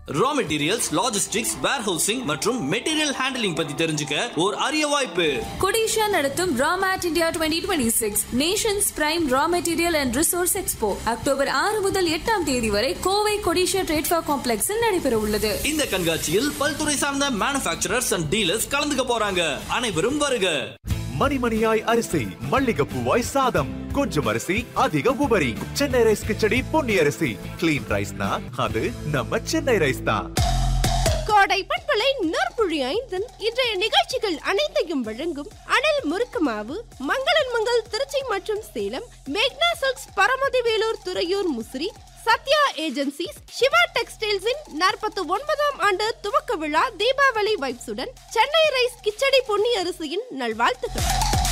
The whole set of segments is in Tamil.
ரா மெட்டீரியல்ஸ் லாஜிஸ்டிக்ஸ் வேர்ஹவுசிங் மற்றும் மெட்டீரியல் ஹேண்டலிங் பத்தி தெரிஞ்சுக்க ஒரு அரிய வாய்ப்பு கொடிஷா நடத்தும் RAMET India twenty twenty six nations prime raw material and resource expo October ஆறு முதல் எட்டாம் தேதி வரை கோவை கொடிஷா ட்ரேட்ஃபா காம்ப்ளெக்ஸில் நடைபெற உள்ளது இந்த கண்காட்சியில் பல்துறை சார்ந்த மேனுஃபேக்சரர்ஸ் அண்ட் டீலர்ஸ் கலந்துக்க போறாங்க அனைவரும் வருக மணிமணியாய் அரிசி மல்லிகைப்பூவாய் சாதம் கொஞ்சம் அரிசி அதிக உபரி சென்னை ரைஸ் கிச்சடி பொன்னி அரிசி கிளீன் ரைஸ்னா அது நம்ம சென்னை ரைஸ் தான் கோடை பண்பலை நற்புழி ஐந்தன் இன்றைய நிகழ்ச்சிகள் அனைத்தையும் வழங்கும் அனல் முறுக்கு மாவு மங்களன் மங்கள் திருச்சி மற்றும் Salem Magna silks Paramathi Velur Thuraiyur Musiri Sathya agencies Siva டெக்ஸ்டைல்ஸின் நாற்பத்தி ஒன்பதாம் ஆண்டு துவக்க விழா தீபாவளி வைப்ஸுடன் சென்னை ரைஸ் கிச்சடி பொன்னி அரிசியின் நல்வாழ்த்துக்கள்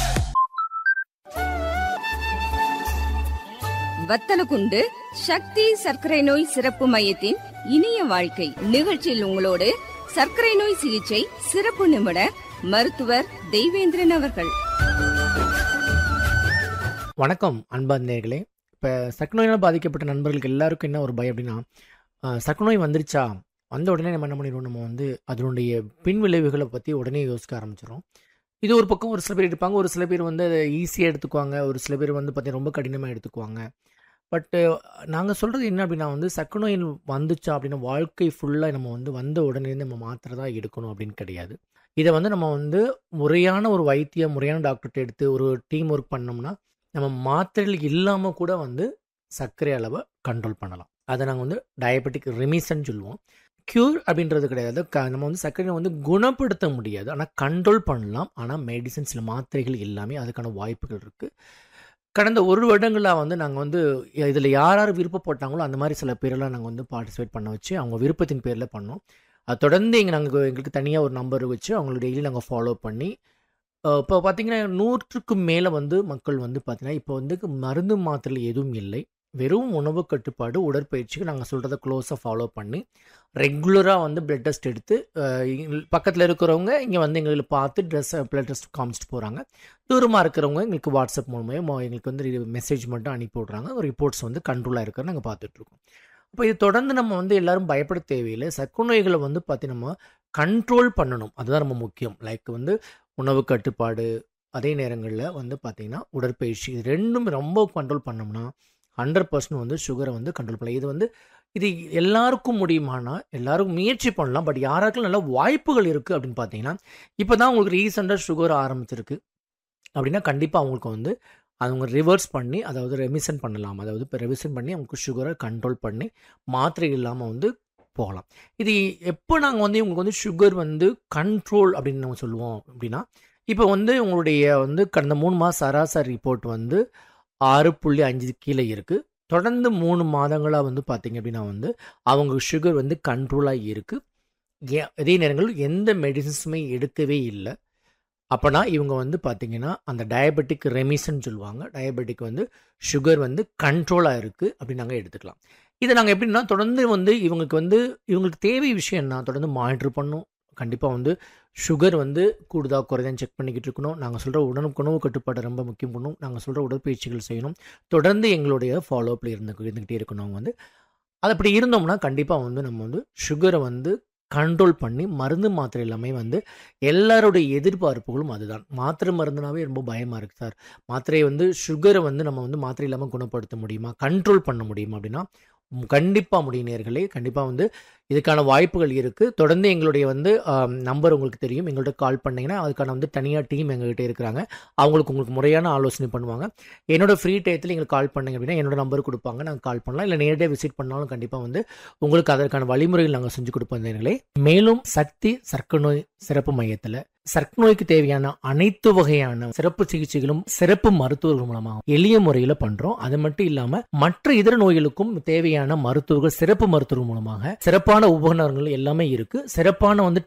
வத்தலகுண்டு சக்தி சர்க்கரை நோய் சிறப்பு மையத்தின் இனிய வாழ்க்கை நிகழ்ச்சியில் உங்களோடு சர்க்கரை நோய் சிகிச்சை சிறப்பு நிபுணர் மருத்துவர் தெய்வேந்திரன் அவர்கள் வணக்கம் அன்பார்ந்தேர்களே இப்போ சர்க்கரை நோயினால் பாதிக்கப்பட்ட நண்பர்களுக்கு எல்லாருக்கும் என்ன ஒரு பயம் அப்படின்னா அஹ், சர்க்கரை நோய் வந்துருச்சா வந்த உடனே நம்ம என்ன பண்ணிடுவோம் நம்ம வந்து அதனுடைய பின் விளைவுகளை பற்றி உடனே யோசிக்க ஆரம்பிச்சிடும் இது ஒரு பக்கம் ஒரு சில பேர் இருப்பாங்க ஒரு சில பேர் வந்து அதை ஈஸியாக எடுத்துக்குவாங்க ஒரு சில பேர் வந்து பார்த்தீங்கன்னா ரொம்ப கடினமாக எடுத்துக்குவாங்க பட்டு நாங்கள் சொல்கிறது என்ன அப்படின்னா வந்து சர்க்கரை நோய் வந்துச்சா அப்படின்னா வாழ்க்கை ஃபுல்லாக நம்ம வந்து வந்த உடனே நம்ம மாத்திரை தான் எடுக்கணும் அப்படின்னு கிடையாது இதை வந்து நம்ம வந்து முறையான ஒரு வைத்தியம் முறையான டாக்டர்கிட்ட எடுத்து ஒரு டீம் ஒர்க் பண்ணோம்னா நம்ம மாத்திரைகள் இல்லாமல் கூட வந்து சர்க்கரை அளவை கண்ட்ரோல் பண்ணலாம் அதை நாங்கள் வந்து டயபெட்டிக் ரெமிசன் சொல்லுவோம் க்யூர் அப்படின்றது கிடையாது க நம்ம வந்து சர்க்கரையை வந்து குணப்படுத்த முடியாது ஆனால் கண்ட்ரோல் பண்ணலாம் ஆனால் மெடிசன்ஸில் மாத்திரைகள் எல்லாமே அதுக்கான வாய்ப்புகள் இருக்குது கடந்த ஒரு வருடங்களாக வந்து நாங்கள் வந்து இதில் யார் யார் விருப்பப்பட்டாங்களோ அந்த மாதிரி சில பேரெல்லாம் நாங்கள் வந்து பார்ட்டிசிபேட் பண்ண வச்சு அவங்க விருப்பத்தின் பேரில் பண்ணோம் அது தொடர்ந்து எங்கள் நாங்கள் எங்களுக்கு தனியாக ஒரு நம்பர் வச்சு அவங்கள டெய்லி நாங்கள் ஃபாலோ பண்ணி அஹ் இப்போ பார்த்தீங்கன்னா நூற்றுக்கும் மேலே வந்து மக்கள் வந்து பார்த்தீங்கன்னா இப்போ வந்து மருந்து மாத்திரை எதுவும் இல்லை வெறும் உணவு கட்டுப்பாடு உடற்பயிற்சிக்கு நாங்கள் சொல்கிறத க்ளோஸாக ஃபாலோ பண்ணி ரெகுலராக வந்து பிளட் டெஸ்ட் எடுத்து பக்கத்தில் இருக்கிறவங்க இங்கே வந்து எங்களை பார்த்து ட்ரெஸ் பிளட் டெஸ்ட் காமிச்சிட்டு போகிறாங்க தூரமாக இருக்கிறவங்க எங்களுக்கு வாட்ஸ்அப் மூலமாக எங்களுக்கு வந்து மெசேஜ் மட்டும் அனுப்பி விட்றாங்க ரிப்போர்ட்ஸ் வந்து கண்ட்ரோலாக இருக்கிற நாங்கள் பார்த்துட்ருக்கோம் அப்போ இது தொடர்ந்து நம்ம வந்து எல்லாரும் பயப்பட தேவையில்லை சர்க்கரை நோய்களை வந்து பார்த்து நம்ம கண்ட்ரோல் பண்ணணும் அதுதான் ரொம்ப முக்கியம் லைக் வந்து உணவு கட்டுப்பாடு அதே நேரங்களில் வந்து பார்த்திங்கன்னா உடற்பயிற்சி இது ரெண்டும் ரொம்ப கண்ட்ரோல் பண்ணோம்னா ஹண்ட்ரட் பர்சன்ட் வந்து சுகரை வந்து கண்ட்ரோல் பண்ணலாம் இது வந்து இது எல்லாருக்கும் முடியுமானா எல்லாருக்கும் முயற்சி பண்ணலாம் பட் யாராருக்கும் நல்ல வாய்ப்புகள் இருக்குது அப்படின்னு பார்த்தீங்கன்னா இப்போ தான் உங்களுக்கு ரீசெண்டாக சுகர் ஆரம்பிச்சிருக்கு அப்படின்னா கண்டிப்பாக அவங்களுக்கு வந்து அவங்க ரிவர்ஸ் பண்ணி அதாவது ரெமிஷன் பண்ணலாம் அதாவது இப்போ ரெமிஷன் பண்ணி அவங்களுக்கு சுகரை கண்ட்ரோல் பண்ணி மாத்திரை இல்லாமல் வந்து போகலாம் இது எப்போ நாங்கள் வந்து இவங்களுக்கு வந்து சுகர் வந்து கண்ட்ரோல் அப்படின்னு நம்ம சொல்லுவோம் அப்படின்னா இப்போ வந்து உங்களுடைய வந்து கடந்த மூணு மாதம் சராசரி ரிப்போர்ட் வந்து ஆறு புள்ளி அஞ்சு கீழே இருக்குது தொடர்ந்து மூணு மாதங்களாக வந்து பார்த்தீங்க அப்படின்னா வந்து அவங்க சுகர் வந்து கண்ட்ரோலாக இருக்குது அதே நேரங்களில் எந்த மெடிசன்ஸுமே எடுக்கவே இல்லை அப்போனா இவங்க வந்து பார்த்தீங்கன்னா அந்த டயபெட்டிக் ரெமிஷன் சொல்லுவாங்க டயபெட்டிக் வந்து சுகர் வந்து கண்ட்ரோலாக இருக்குது அப்படின்னு நாங்கள் எடுத்துக்கலாம் இதை நாங்கள் எப்படின்னா தொடர்ந்து வந்து இவங்களுக்கு வந்து இவங்களுக்கு தேவை விஷயம் என்ன தொடர்ந்து மானிட்டர் பண்ணும் கண்டிப்பாக வந்து சுகர் வந்து கூடுதா குறைதான் செக் பண்ணிக்கிட்டு இருக்கணும் நாங்கள் சொல்கிற உணவு உணவு கட்டுப்பாடு ரொம்ப முக்கியம் பண்ணணும் நாங்கள் சொல்கிற உடற்பயிற்சிகள் செய்யணும் தொடர்ந்து எங்களுடைய ஃபாலோஅப்பில் இருந்து இருந்துக்கிட்டே இருக்கணும் அவங்க வந்து அது அப்படி இருந்தோம்னா கண்டிப்பாக வந்து நம்ம வந்து சுகரை வந்து கண்ட்ரோல் பண்ணி மருந்து மாத்திரை எல்லாமே வந்து எல்லாருடைய எதிர்பார்ப்புகளும் அதுதான் மாத்திரை மருந்துனாவே ரொம்ப பயமாக இருக்குது சார் மாத்திரையை வந்து சுகரை வந்து நம்ம வந்து மாத்திரை இல்லாமல் குணப்படுத்த முடியுமா கண்ட்ரோல் பண்ண முடியுமா அப்படின்னா கண்டிப்பாக முடியும் நேர்களே கண்டிப்பாக வந்து இதுக்கான வாய்ப்புகள் இருக்குது தொடர்ந்து எங்களுடைய வந்து நம்பர் உங்களுக்கு தெரியும் எங்கள்கிட்ட கால் பண்ணிங்கன்னா அதுக்கான வந்து தனியாக டீம் எங்ககிட்ட இருக்கிறாங்க அவங்களுக்கு உங்களுக்கு முறையான ஆலோசனை பண்ணுவாங்க என்னோட ஃப்ரீ டயத்தில் எங்களுக்கு கால் பண்ணுங்க அப்படின்னா என்னோட நம்பர் கொடுப்பாங்க நாங்கள் கால் பண்ணலாம் இல்லை நேரடியாக விசிட் பண்ணாலும் கண்டிப்பாக வந்து உங்களுக்கு அதற்கான வழிமுறைகள் நாங்கள் செஞ்சு கொடுப்போம் நேர்களே மேலும் சக்தி சர்க்கரை நோய் சிறப்பு மையத்தில் சர்க்கரை நோய்க்கு தேவையான அனைத்து வகையான சிறப்பு சிகிச்சைகளும் சிறப்பு மருத்துவர்கள் மூலமா எளிய முறையில பண்றோம் அது மட்டும் இல்லாம மற்ற இதர நோய்களுக்கும் தேவையான மருத்துவர்கள் சிறப்பு மருத்துவர்கள் மூலமாக சிறப்பான உபகரணங்கள் எல்லாமே இருக்கு சிறப்பான வந்து